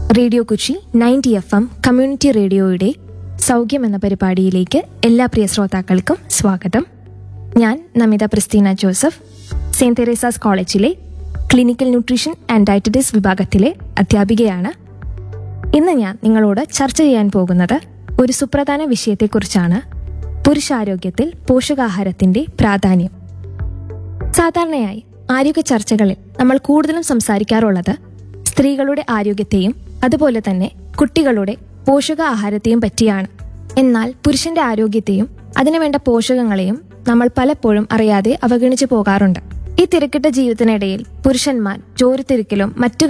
radio Kochi ninety F M community റേഡിയോയുടെ സൗഖ്യം എന്ന പരിപാടിയിലേക്ക് എല്ലാ പ്രിയ ശ്രോതാക്കൾക്കും സ്വാഗതം ഞാൻ Namitha Christina Joseph saint Teresa's കോളേജിലെ ക്ലിനിക്കൽ ന്യൂട്രീഷൻ ആൻഡ് ഡയറ്ററ്റിക്സ് വിഭാഗത്തിലെ അധ്യാപികയാണ് ഇന്ന് ഞാൻ നിങ്ങളോട് ചർച്ച ചെയ്യാൻ പോകുന്നത് ഒരു സുപ്രധാന വിഷയത്തെക്കുറിച്ചാണ് പുരുഷാരോഗ്യത്തിൽ പോഷകാഹാരത്തിന്റെ പ്രാധാന്യം സാധാരണയായി ആരോഗ്യ ചർച്ചകളിൽ നമ്മൾ കൂടുതലും സംസാരിക്കാറുള്ളത് സ്ത്രീകളുടെ ആരോഗ്യത്തെയും അതുപോലെ തന്നെ കുട്ടികളുടെ പോഷകാഹാരത്തെയും പറ്റിയാണ് എന്നാൽ പുരുഷന്റെ ആരോഗ്യത്തെയും അതിനുവേണ്ട പോഷകങ്ങളെയും നമ്മൾ പലപ്പോഴും അറിയാതെ അവഗണിച്ചു പോകാറുണ്ട് ഈ തിരക്കിട്ട ജീവിതത്തിനിടയിൽ പുരുഷന്മാർ ജോലിത്തിരക്കിലും മറ്റു